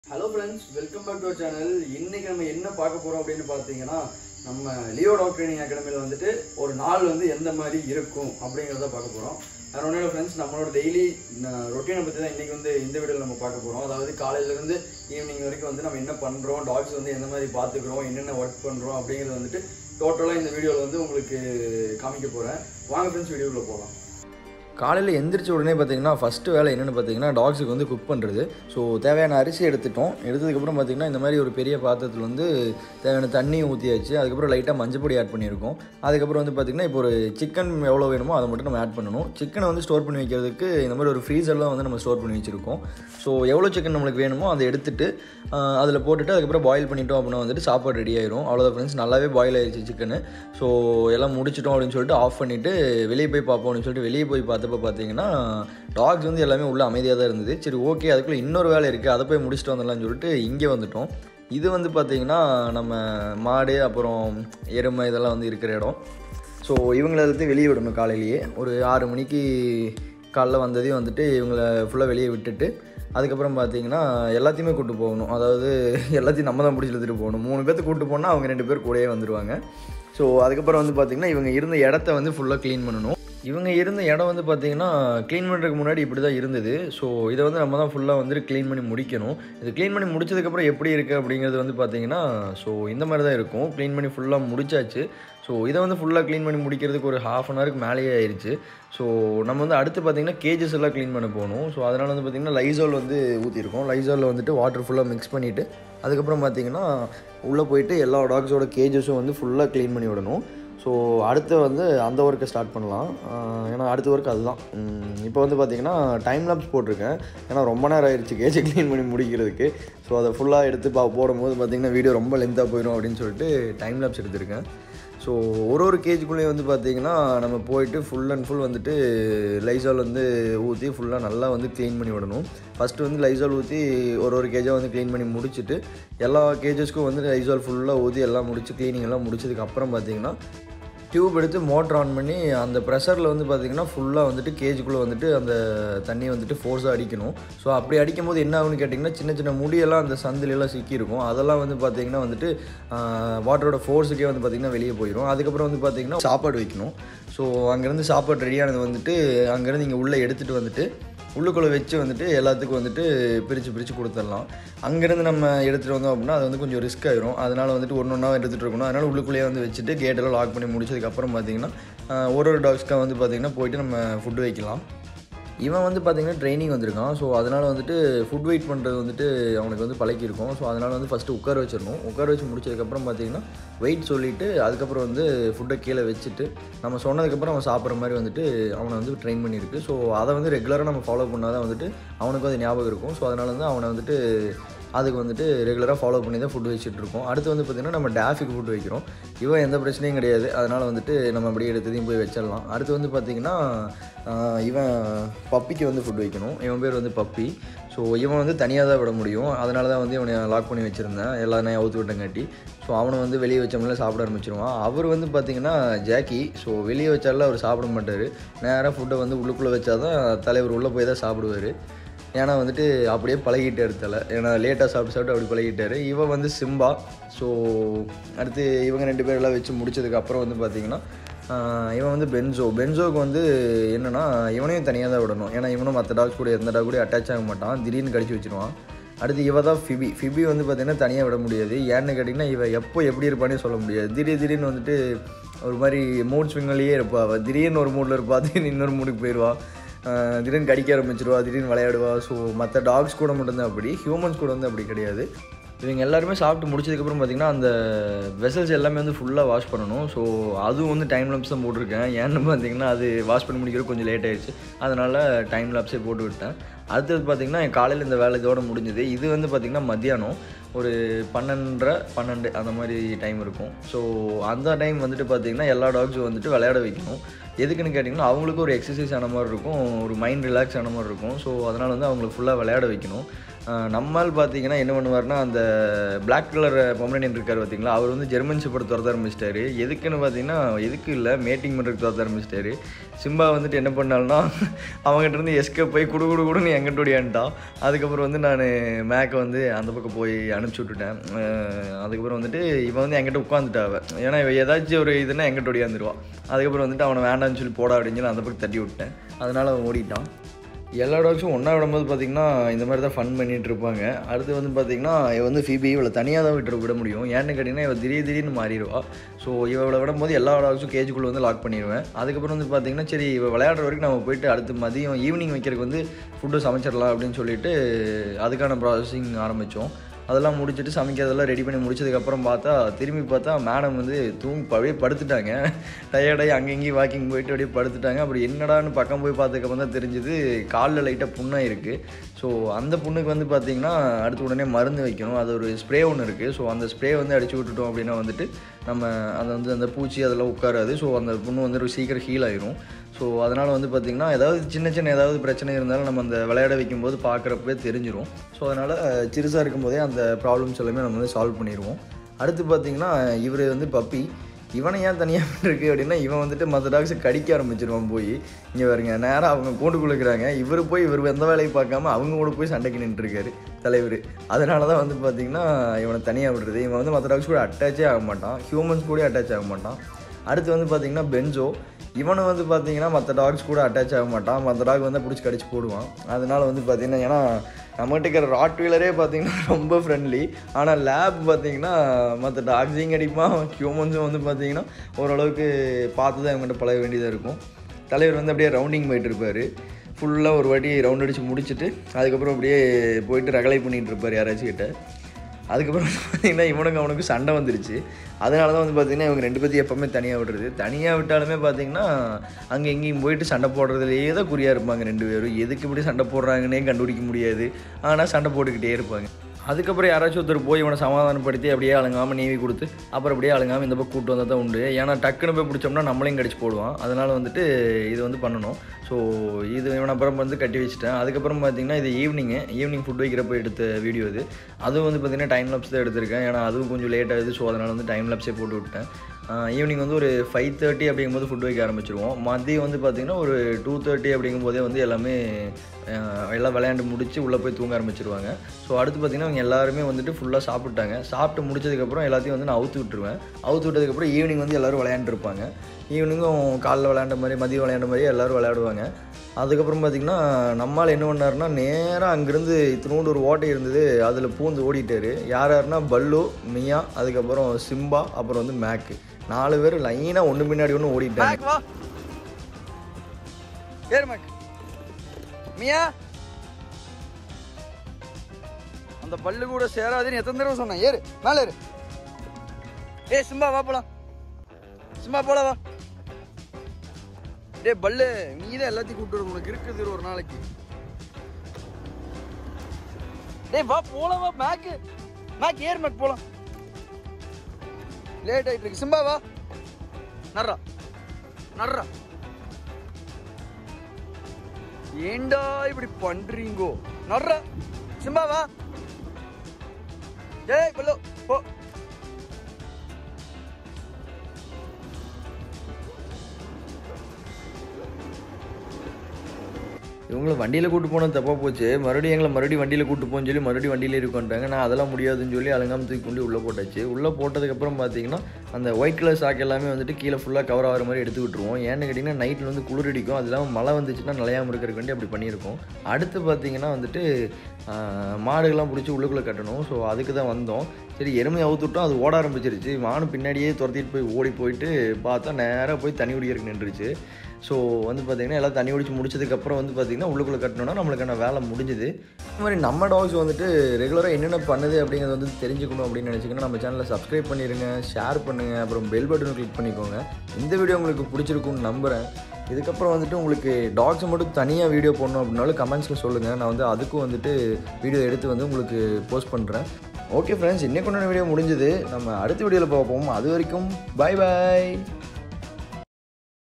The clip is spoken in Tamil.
hello friends welcome back to channel இன்னைக்கு நம்ம என்ன பார்க்க போறோம் அப்படின்னு பார்த்தீங்கன்னா நம்ம லியோ டாக் ட்ரைனிங் அகாடமியில் வந்துட்டு ஒரு நாள் வந்து எந்த மாதிரி இருக்கும் அப்படிங்கிறத பார்க்க போகிறோம் வேற ஒன்றும் இல்லை ஃப்ரெண்ட்ஸ் நம்மளோட டெய்லி ரொட்டீனை பற்றி தான் இன்றைக்கி வந்து இந்த வீடியோவில் நம்ம பார்க்க போகிறோம் அதாவது காலையிலேருந்து ஈவினிங் வரைக்கும் வந்து நம்ம என்ன பண்ணுறோம் டாக்ஸ் வந்து எந்த மாதிரி பார்த்துக்குறோம் என்னென்ன ஒர்க் பண்ணுறோம் அப்படிங்கிறது வந்துட்டு டோட்டலாக இந்த வீடியோவில் வந்து உங்களுக்கு காமிக்க போகிறேன் வாங்க ஃப்ரெண்ட்ஸ் வீடியோவில் போகலாம் காலையில் எந்திரிச்ச உடனே பார்த்தீங்கன்னா ஃபஸ்ட்டு வேலை என்னென்னு பார்த்தீங்கன்னா டாக்ஸுக்கு வந்து குக் பண்ணுறது ஸோ தேவையான அரிசி எடுத்துட்டோம் எடுத்ததுக்கப்புறம் பார்த்தீங்கன்னா இந்த மாதிரி ஒரு பெரிய பாத்திரத்தில் வந்து தேவையான தண்ணியும் ஊற்றியாச்சு அதுக்கப்புறம் லைட்டாக மஞ்சப்பொடி ஆட் பண்ணியிருக்கோம் அதுக்கப்புறம் வந்து பார்த்திங்கன்னா இப்போ ஒரு சிக்கன் எவ்வளோ வேணுமோ அதை மட்டும் நம்ம ஆட் பண்ணணும் சிக்கனை வந்து ஸ்டோர் பண்ணி வைக்கிறதுக்கு இந்த மாதிரி ஒரு ஃப்ரீசர்லாம் வந்து நம்ம ஸ்டோர் பண்ணி வச்சுருக்கோம் ஸோ எவ்வளோ சிக்கன் நம்மளுக்கு வேணுமோ அதை எடுத்துட்டு அதில் போட்டுட்டு அதுக்கப்புறம் பாயில் பண்ணிட்டோம் அப்படின்னா வந்துட்டு சாப்பாடு ரெடி ஆயிரும் அவ்வளோதான் ஃப்ரெண்ட்ஸ் நல்லாவே பாயில் ஆயிடுச்சு சிக்கனு ஸோ எல்லாம் முடிச்சிட்டோம் அப்படின்னு சொல்லிட்டு ஆஃப் பண்ணிவிட்டு வெளியே போய் பார்ப்போம் அப்படின்னு சொல்லிட்டு வெளியே போய் பார்த்தப்ப பார்த்தீங்கன்னா டாக்ஸ் வந்து எல்லாமே உள்ள அமைதியாக தான் இருந்தது சரி ஓகே அதுக்குள்ளே இன்னொரு வேலை இருக்குது அதை போய் முடிச்சுட்டு வந்துடலாம்னு சொல்லிட்டு இங்கே வந்துட்டோம் இது வந்து பார்த்திங்கன்னா நம்ம மாடு அப்புறம் எருமை இதெல்லாம் வந்து இருக்கிற இடம் ஸோ இவங்களை எல்லாத்தையும் வெளியே விடணும் காலையிலேயே ஒரு ஆறு மணிக்கு காலைல வந்ததையும் வந்துட்டு இவங்களை ஃபுல்லாக வெளியே விட்டுட்டு அதுக்கப்புறம் பார்த்தீங்கன்னா எல்லாத்தையுமே கூட்டு போகணும் அதாவது எல்லாத்தையும் நம்ம தான் பிடிச்சி எடுத்துகிட்டு போகணும் மூணு பேர்த்து கூட்டு போனால் அவங்க ரெண்டு பேர் கூடயே வந்துடுவாங்க ஸோ அதுக்கப்புறம் வந்து பார்த்திங்கன்னா இவங்க இருந்த இடத்த வந்து ஃபுல்லாக க்ளீன் பண்ணணும் இவங்க இருந்த இடம் வந்து பார்த்திங்கன்னா க்ளீன் பண்ணுறதுக்கு முன்னாடி இப்படி தான் இருந்தது ஸோ இதை வந்து நம்ம தான் ஃபுல்லாக வந்துட்டு க்ளீன் பண்ணி முடிக்கணும் இது க்ளீன் பண்ணி முடிச்சதுக்கப்புறம் எப்படி இருக்குது அப்படிங்கிறது வந்து பார்த்திங்கன்னா ஸோ இந்த மாதிரி தான் இருக்கும் க்ளீன் பண்ணி ஃபுல்லாக முடிச்சாச்சு ஸோ இதை வந்து ஃபுல்லாக க்ளீன் பண்ணி முடிக்கிறதுக்கு ஒரு ஹாஃப் அன் ஹவருக்கு மேலேயே ஆயிடுச்சு ஸோ நம்ம வந்து அடுத்து பார்த்திங்கன்னா கேஜஸ் எல்லாம் க்ளீன் பண்ண போகணும் ஸோ அதனால் வந்து பார்த்திங்கன்னா லைசால் வந்து ஊற்றிருக்கோம் லைசாலில் வந்துட்டு வாட்டர் ஃபுல்லாக மிக்ஸ் பண்ணிவிட்டு அதுக்கப்புறம் பார்த்திங்கன்னா உள்ளே போயிட்டு எல்லா டாக்ஸோட கேஜஸும் வந்து ஃபுல்லாக க்ளீன் பண்ணி விடணும் ஸோ அடுத்து வந்து அந்த ஒர்க்கை ஸ்டார்ட் பண்ணலாம் ஆஹ் ஏன்னா அடுத்த ஒர்க் அதுதான் இப்போ வந்து பார்த்திங்கன்னா டைம் லாப்ஸ் போட்டிருக்கேன் ஏன்னா ரொம்ப நேரம் ஆயிடுச்சு கேஜை க்ளீன் பண்ணி முடிக்கிறதுக்கு ஸோ அதை ஃபுல்லாக எடுத்து பா போடும்போது பார்த்திங்கன்னா வீடியோ ரொம்ப லென்த்தாக போயிடும் அப்படின்னு சொல்லிட்டு டைம் லாப்ஸ் எடுத்திருக்கேன் ஸோ ஒரு ஒரு கேஜுக்குள்ளேயும் வந்து பார்த்திங்கன்னா நம்ம போயிட்டு ஃபுல் அண்ட் ஃபுல் வந்துட்டு லைசால் வந்து ஊற்றி ஃபுல்லாக நல்லா வந்து க்ளீன் பண்ணி விடணும் ஃபஸ்ட்டு வந்து லைசால் ஊற்றி ஒரு ஒரு கேஜாக வந்து க்ளீன் பண்ணி முடிச்சுட்டு எல்லா கேஜஸ்க்கும் வந்து லைசால் ஃபுல்லாக ஊற்றி எல்லாம் முடிச்சு க்ளீனிங் எல்லாம் முடிச்சதுக்கு அப்புறம் பார்த்திங்கன்னா டியூப் எடுத்து மோட்டர் ஆன் பண்ணி அந்த ப்ரெஷரில் வந்து பார்த்திங்கன்னா ஃபுல்லாக வந்துட்டு கேஜுக்குள்ளே வந்துட்டு அந்த தண்ணியை வந்துட்டு ஃபோர்ஸாக அடிக்கணும் ஸோ அப்படி அடிக்கும் போது என்ன ஆகுன்னு கேட்டிங்கன்னா சின்ன சின்ன முடியெல்லாம் அந்த சந்திலெல்லாம் சிக்கியிருக்கும் அதெல்லாம் வந்து பார்த்திங்கன்னா வந்துட்டு வாட்டரோட ஃபோர்ஸுக்கே வந்து பார்த்திங்கன்னா வெளியே போயிடும் அதுக்கப்புறம் வந்து பார்த்திங்கன்னா சாப்பாடு வைக்கணும் ஸோ அங்கேருந்து சாப்பாடு ரெடியானது வந்துட்டு அங்கேருந்து இங்கே உள்ளே எடுத்துகிட்டு வந்துட்டு உள்ளுக்குள்ளே வச்சு வந்துட்டு எல்லாத்துக்கும் வந்துட்டு பிரித்து பிரித்து கொடுத்துடலாம் அங்கேருந்து நம்ம எடுத்துகிட்டு வந்தோம் அப்படின்னா அது வந்து கொஞ்சம் ரிஸ்க் ஆயிரும் அதனால் வந்துட்டு ஒன்று ஒன்றா எடுத்துகிட்டு இருக்கணும் அதனால் உள்ளுக்குள்ளேயே வந்து வச்சுட்டு கேட்டெல்லாம் லாக் பண்ணி முடிச்சதுக்கப்புறம் பார்த்தீங்கன்னா ஆஹ், ஒரு ஒரு டாக்ஸ்க்காக வந்து பார்த்திங்கன்னா போயிட்டு நம்ம ஃபுட்டு வைக்கலாம் இவன் வந்து பார்த்திங்கன்னா ட்ரைனிங் வந்திருக்கான் ஸோ அதனால் வந்துட்டு ஃபுட் வெயிட் பண்ணுறது வந்துட்டு அவனுக்கு வந்து பழக்கியிருக்கும் ஸோ அதனால் வந்து ஃபஸ்ட்டு உட்கார வச்சிடணும் உட்கார வச்சு முடிச்சதுக்கப்புறம் பார்த்தீங்கன்னா வெயிட் சொல்லிவிட்டு அதுக்கப்புறம் வந்து ஃபுட்டை கீழே வச்சுட்டு நம்ம சொன்னதுக்கப்புறம் அவன் சாப்பிட்ற மாதிரி வந்துட்டு அவனை வந்து ட்ரெயின் பண்ணியிருக்கு ஸோ அதை வந்து ரெகுலராக நம்ம ஃபாலோ பண்ணால் தான் வந்துட்டு அவனுக்கு அது ஞாபகம் இருக்கும் ஸோ அதனால் வந்து அவனை வந்துட்டு அதுக்கு வந்துட்டு ரெகுலராக ஃபாலோ பண்ணி தான் ஃபுட் வச்சுட்டு இருக்கோம் அடுத்து வந்து பார்த்திங்கன்னா நம்ம டேஃபிக்கு ஃபுட் வைக்கிறோம் இவன் எந்த பிரச்சனையும் கிடையாது அதனால் வந்துட்டு நம்ம அப்படியே எடுத்ததையும் போய் வச்சிடலாம் அடுத்து வந்து பார்த்திங்கன்னா ஆஹ், இவன் பப்பிக்கு வந்து ஃபுட் வைக்கணும் இவன் பேர் வந்து பப்பி ஸோ இவன் வந்து தனியாக தான் விட முடியும் அதனால தான் வந்து இவனை லாக் பண்ணி வச்சுருந்தேன் எல்லா நான் அவுத்து விட்டங்காட்டி ஸோ அவனை வந்து வெளியே வச்சோம்னா சாப்பிட ஆரம்பிச்சிருவான் அவர் வந்து பார்த்திங்கன்னா ஜாக்கி ஸோ வெளியே வச்சாலும் அவர் சாப்பிட மாட்டார் நேராக ஃபுட்டை வந்து உள்ளுக்குள்ளே வச்சா தான் தலைவர் உள்ளே போய் தான் சாப்பிடுவார் ஏன்னா வந்துட்டு அப்படியே பழகிட்டாரு தலை ஏன்னா லேட்டாக சாப்பிட்டு சாப்பிட்டு அப்படி பழகிட்டாரு இவன் வந்து சிம்பா ஸோ அடுத்து இவங்க ரெண்டு பேரெல்லாம் வச்சு முடிச்சதுக்கு அப்புறம் வந்து பார்த்தீங்கன்னா ஆஹ், இவன் வந்து பென்சோ பென்சோக்கு வந்து என்னென்னா இவனையும் தனியாக தான் விடணும் ஏன்னா இவனும் மற்ற டாக்ஸ் கூட எந்த டாக் கூட அட்டாச் ஆக மாட்டான் திடீர்னு கடிச்சு வச்சிருவான் அடுத்து இவ தான் ஃபிபி ஃபிபி வந்து பார்த்திங்கன்னா தனியாக விட முடியாது ஏன்னு கேட்டிங்கன்னா இவ எப்போ எப்படி இருப்பானே சொல்ல முடியாது திடீர் திடீர்னு வந்துட்டு ஒரு மாதிரி மூட் ஸ்விங்கிலேயே இருப்பா அவள் திடீர்னு ஒரு மூடில் இருப்பா திடீர்னு இன்னொரு மூடுக்கு போயிடுவா ஆஹ் திடீர்னு கடிக்க ஆரம்பிச்சிருவா திடீர்னு விளையாடுவா ஸோ மற்ற டாக்ஸ் கூட மட்டும்தான் அப்படி ஹியூமன்ஸ் கூட வந்து அப்படி கிடையாது இவங்க எல்லாருமே சாப்பிட்டு முடிச்சதுக்கப்புறம் பார்த்திங்கன்னா அந்த வெசல்ஸ் எல்லாமே வந்து ஃபுல்லாக வாஷ் பண்ணணும் ஸோ அதுவும் வந்து டைம் லாப்ஸ் தான் போட்டிருக்கேன் ஏன்னு பார்த்தீங்கன்னா அது வாஷ் பண்ணி முடிக்கிறது கொஞ்சம் லேட் ஆயிடுச்சு அதனால் டைம் லாப்ஸே போட்டு விட்டேன் அடுத்தது பார்த்திங்கன்னா என் காலையில் இந்த வேலை இதோட முடிஞ்சது இது வந்து பார்த்திங்கன்னா மத்தியானம் ஒரு பன்னெண்டரை பன்னெண்டு அந்த மாதிரி டைம் இருக்கும் ஸோ அந்த டைம் வந்துட்டு பார்த்திங்கன்னா எல்லா டாக்ஸும் வந்துட்டு விளையாட வைக்கணும் எதுக்குன்னு கேட்டிங்கன்னா அவங்களுக்கு ஒரு எக்ஸசைஸ் ஆன மாதிரி இருக்கும் ஒரு மைண்ட் ரிலாக்ஸ் ஆன மாதிரி இருக்கும் ஸோ அதனால் வந்து அவங்களுக்கு ஃபுல்லாக விளையாட வைக்கணும் ஆஹ் நம்மால் பார்த்தீங்கன்னா என்ன பண்ணுவார்னா அந்த Black கலர் பொமரேனியன் இருக்கார் பார்த்தீங்களா அவர் வந்து ஜெர்மன் ஷெப்பர்ட் துரத்த ஆரம்பிச்சிட்டாரு எதுக்குன்னு பார்த்தீங்கன்னா எதுக்கு இல்லை மேட்டிங் பண்ணுறதுக்கு துரத்த ஆரம்பிச்சிட்டாரு சிம்பா வந்துட்டு என்ன பண்ணாலும்னா அவங்ககிட்ட இருந்து எஸ்கேப் போய் குடு குடு குடுன்னு எங்கிட்ட ஓடியான்ட்டான் அதுக்கப்புறம் வந்து நான் மேக்கை வந்து அந்த பக்கம் போய் அனுப்பிச்சி விட்டுட்டேன் ஆஹ் அதுக்கப்புறம் வந்துட்டு இவன் வந்து என்கிட்ட உட்காந்துட்டாவ ஏன்னா இவ ஏதாச்சும் ஒரு இதுன்னா எங்கிட்ட ஓடியாந்துருவான் அதுக்கப்புறம் வந்துட்டு அவனை வேண்டாம்னு சொல்லி போடா அப்படின்னு சொல்லி அந்த பக்கம் தட்டி விட்டேன் அதனால அவன் ஓடிட்டான் எல்லா டாக்ஸும் ஒன்றா விடும்போது பார்த்தீங்கன்னா இந்த மாதிரி தான் ஃபன் பண்ணிட்டு இருப்பாங்க அடுத்து வந்து பார்த்தீங்கன்னா இவ வந்து ஃபிபி இவளை தனியாக தான் விட்டு விட முடியும் ஏன்னு கேட்டிங்கன்னா இவள் திடீர் திடீர்னு மாறிடுவா ஸோ இவளை விடும்போது எல்லா டாக்ஸும் கேஜுக்குள்ளே வந்து லாக் பண்ணிடுவேன் அதுக்கப்புறம் வந்து பார்த்தீங்கன்னா சரி இவ விளையாடுற வரைக்கும் நம்ம போயிட்டு அடுத்து மதியம் ஈவினிங் வைக்கிறதுக்கு வந்து ஃபுட்டு சமைச்சிடலாம் அப்படின்னு சொல்லிட்டு அதுக்கான ப்ராசஸிங் ஆரம்பித்தோம் அதெல்லாம் முடிச்சுட்டு சமைக்கிறதெல்லாம் ரெடி பண்ணி முடிச்சதுக்கப்புறம் பார்த்தா திரும்பி பார்த்தா மேடம் வந்து தூங்கி அப்படியே படுத்துட்டாங்க டயர்டாகி அங்கே இங்கேயும் வாக்கிங் போயிட்டு அப்படியே படுத்துட்டாங்க அப்புறம் என்னடான்னு பக்கம் போய் பார்த்ததுக்கப்புறம் தான் தெரிஞ்சுது காலில் லைட்டாக புண்ணாக இருக்குது ஸோ அந்த புண்ணுக்கு வந்து பார்த்தீங்கன்னா அடுத்து உடனே மருந்து வைக்கணும் அது ஒரு ஸ்ப்ரே ஒன்று இருக்குது ஸோ அந்த ஸ்ப்ரே வந்து அடிச்சு விட்டுட்டோம் அப்படின்னா வந்துட்டு நம்ம அதை வந்து அந்த பூச்சி அதெல்லாம் உட்காராது ஸோ அந்த புண்ணு வந்து ஒரு சீக்கிரம் ஹீல் ஆயிரும் ஸோ அதனால் வந்து பார்த்திங்கன்னா ஏதாவது சின்ன சின்ன ஏதாவது பிரச்சனை இருந்தாலும் நம்ம அந்த விளையாட வைக்கும்போது பார்க்குறப்பவே தெரிஞ்சிரும் ஸோ அதனால் சிறுசாக இருக்கும்போதே அந்த ப்ராப்ளம்ஸ் எல்லாமே நம்ம வந்து சால்வ் பண்ணிடுவோம் அடுத்து பார்த்திங்கன்னா இவர் வந்து பப்பி இவனை ஏன் தனியாக இருக்கு அப்படின்னா இவன் வந்துட்டு மற்ற டாக்ஸை கடிக்க ஆரம்பிச்சிருவான் போய் இங்கே வருங்க நேராக அவங்க கூண்டு குளிக்கிறாங்க இவர் போய் இவர் எந்த வேலையும் பார்க்காம அவங்க கூட போய் சண்டைக்கு நின்றுருக்காரு தலைவர் அதனால தான் வந்து பார்த்திங்கன்னா இவனை தனியாக விடுறது இவன் வந்து மற்ற டாக்ஸ் கூட அட்டாச்சே ஆக மாட்டான் ஹியூமன்ஸ் கூட அட்டாச் ஆக மாட்டான் அடுத்து வந்து பார்த்திங்கன்னா பென்ஜோ இவனு வந்து பார்த்தீங்கன்னா மற்ற டாக்ஸ் கூட அட்டாச் ஆக மாட்டான் மற்ற டாக் வந்து பிடிச்சி கடிச்சு போடுவான் அதனால வந்து பார்த்தீங்கன்னா ஏன்னா நம்மகிட்ட இருக்கிற ராட் வீலரே பார்த்தீங்கன்னா ரொம்ப ஃப்ரெண்ட்லி ஆனால் லேப் பார்த்தீங்கன்னா மற்ற டாக்ஸையும் கடிப்பான் ஹியூமன்ஸும் வந்து பார்த்தீங்கன்னா ஓரளவுக்கு பார்த்து தான் இவங்ககிட்ட பழக வேண்டியதாக இருக்கும் தலைவர் வந்து அப்படியே ரவுண்டிங் போயிட்டு இருப்பார் ஃபுல்லாக ஒரு வாட்டி ரவுண்ட் அடித்து முடிச்சுட்டு அதுக்கப்புறம் அப்படியே போயிட்டு ரகலை பண்ணிகிட்டு இருப்பார் யாராச்சும் கிட்ட அதுக்கப்புறம் வந்து பார்த்தீங்கன்னா இவனுக்கு அவனுக்கு சண்டை வந்துருச்சு அதனால தான் வந்து பார்த்தீங்கன்னா இவங்க ரெண்டு பேர்த்தையும் எப்போவுமே தனியாக விடுறது தனியாக விட்டாலுமே பார்த்தீங்கன்னா அங்கே எங்கேயும் போயிட்டு சண்டை போடுறதுலேயே தான் குறியாக இருப்பாங்க ரெண்டு பேரும் எதுக்கு இப்படி சண்டை போடுறாங்கன்னே கண்டுபிடிக்க முடியாது ஆனால் சண்டை போட்டுக்கிட்டே இருப்பாங்க அதுக்கப்புறம் யாராச்சும் ஒருத்தர் போய் இவனை சமாதானப்படுத்தி அப்படியே அழுங்காமல் நீவி கொடுத்து அப்புறம் அப்படியே அழுங்காமல் இந்த பக்கம் கூட்டு வந்தால் தான் உண்டு ஏன்னா டக்குன்னு போய் பிடிச்சோம்னா நம்மளையும் கடிச்சு போடுவான் அதனால் வந்துட்டு இது வந்து பண்ணணும் ஸோ இது இவனை அப்புறம் வந்து கட்டி வச்சுட்டேன் அதுக்கப்புறம் பார்த்தீங்கன்னா இது ஈவினிங்கு ஈவினிங் ஃபுட் வைக்கிறப்ப எடுத்த வீடியோ இது அதுவும் வந்து பார்த்தீங்கன்னா டைம் லாப்ஸ் தான் எடுத்திருக்கேன் ஏன்னா அதுவும் கொஞ்சம் லேட் ஆகுது ஸோ அதனால் வந்து டைம் லாப்ஸே போட்டு விட்டேன் ஈவினிங் வந்து ஒரு ஃபைவ் தேர்ட்டி அப்படிங்கும்போது ஃபுட் வைக்க ஆரம்பிச்சிருவோம் மதியம் வந்து பார்த்திங்கன்னா ஒரு டூ தேர்ட்டி அப்படிங்கும்போதே வந்து எல்லாமே ஆஹ் எல்லாம் விளையாண்டு முடிச்சு உள்ளே போய் தூங்க ஆரம்பிச்சிருவாங்க ஸோ அடுத்து பார்த்திங்கன்னா அவங்க எல்லாருமே வந்துட்டு ஃபுல்லாக சாப்பிட்டாங்க சாப்பிட்டு முடிச்சதுக்கப்புறம் எல்லாத்தையும் வந்து நான் அவுத்து விட்டுருவேன் அவுத்து விட்டதுக்கப்புறம் ஈவினிங் வந்து எல்லோரும் விளையாண்டுருப்பாங்க ஈவினிங்கும் காலைல விளையாண்ட மாதிரி மதியம் விளையாண்ட மாதிரி எல்லோரும் விளையாடுவாங்க அதுக்கப்புறம் பார்த்திங்கன்னா நம்மால் என்ன பண்ணாருன்னா நேராக அங்கேருந்து இத்தினோண்டு ஒரு ஓட்டை இருந்தது அதில் பூந்து ஓடிட்டாரு யார் யாருன்னா பல்லு மியா அதுக்கப்புறம் சிம்பா அப்புறம் வந்து மேக்கு நாலு பேர் லைனாக ஒன்று பின்னாடி ஒன்று ஓடிட்டாங்க வா ஏறு மேக் மியா அந்த பல்லு கூட சேராதுன்னு எத்தனை தடவை சொன்னேன் ஏறு மேல ஏறு ஏய் சிம்பா வா போலாம் சிம்பா போல வா டேய் பல்லு நீ தான் எல்லாத்தையும் கூப்பிட்டு வர உனக்கு இருக்குது ஒரு நாளைக்கு டேய் வா போலாம் வா மேக்கு மேக் ஏறு மேக் போலாம் லேட் ஆயிட்டு இருக்கு சிம்பா வா நர்றா நர்றா ஏண்டா இப்படி பண்றீங்கோ நர்றா சிம்பா வா ஏய் பல்லு போ இவங்கள வண்டியில் கூட்டு போனது தப்பாக போச்சு மறுபடியும் எங்களை மறுபடியும் வண்டியில் கூட்டு போன்னு சொல்லி மறுபடியும் வண்டியில் இருக்கோன்ட்டாங்க நான் அதெல்லாம் முடியாதுன்னு சொல்லி அலங்காம தூக்கி கொண்டு உள்ளே போட்டாச்சு உள்ளே போட்டதுக்கப்புறம் பார்த்தீங்கன்னா அந்த ஒயிட் கலர் சாக்கு எல்லாமே வந்துட்டு கீழே ஃபுல்லாக கவர் ஆகிற மாதிரி எடுத்து விட்டுருவோம் ஏன்னு கேட்டிங்கன்னா நைட்டில் வந்து குளிர் அடிக்கும் அது இல்லாமல் மழை வந்துச்சுன்னா நிலையாமல் இருக்கிறதுக்கு வேண்டி அப்படி பண்ணியிருக்கோம் அடுத்து பார்த்தீங்கன்னா வந்துட்டு ஆஹ், மாடுகள்லாம் பிடிச்சி உள்ளுக்குள்ளே கட்டணும் ஸோ அதுக்கு தான் வந்தோம் சரி எருமை அவுத்துட்டோம் அது ஓட ஆரம்பிச்சிருச்சு மானு பின்னாடியே துரத்திட்டு போய் ஓடி போயிட்டு பார்த்தா நேராக போய் தண்ணி குடிக்கிறதுக்கு நின்றுச்சு ஸோ வந்து பார்த்திங்கன்னா எல்லாம் தண்ணி குடிச்சு முடிச்சதுக்கப்புறம் வந்து பார்த்திங்கன்னா உள்ளுக்குள்ளே கட்டணும்னா நம்மளுக்கான வேலை முடிஞ்சுது இந்த மாதிரி நம்ம டாக்ஸ் வந்துட்டு ரெகுலராக என்னென்ன பண்ணுது அப்படிங்கிறது வந்து தெரிஞ்சுக்கணும் அப்படின்னு நினச்சிங்கன்னா நம்ம சேனலை சப்ஸ்கிரைப் பண்ணிடுங்க ஷேர் பண்ணுங்கள் அப்புறம் பெல் பட்டனை கிளிக் பண்ணிக்கோங்க இந்த வீடியோ உங்களுக்கு பிடிச்சிருக்கும்னு நம்புகிறேன் இதுக்கப்புறம் வந்துட்டு உங்களுக்கு டாக்ஸை மட்டும் தனியாக வீடியோ போடணும் அப்படின்னாலும் கமெண்ட்ஸில் சொல்லுங்கள் நான் வந்து அதுக்கும் வந்துட்டு வீடியோ எடுத்து வந்து உங்களுக்கு போஸ்ட் பண்ணுறேன் ஓகே ஃப்ரெண்ட்ஸ் இன்னைக்கு கொண்டாட வீடியோ முடிஞ்சது நம்ம அடுத்த வீடியோவில் பார்ப்போம் அது வரைக்கும் பை பாய்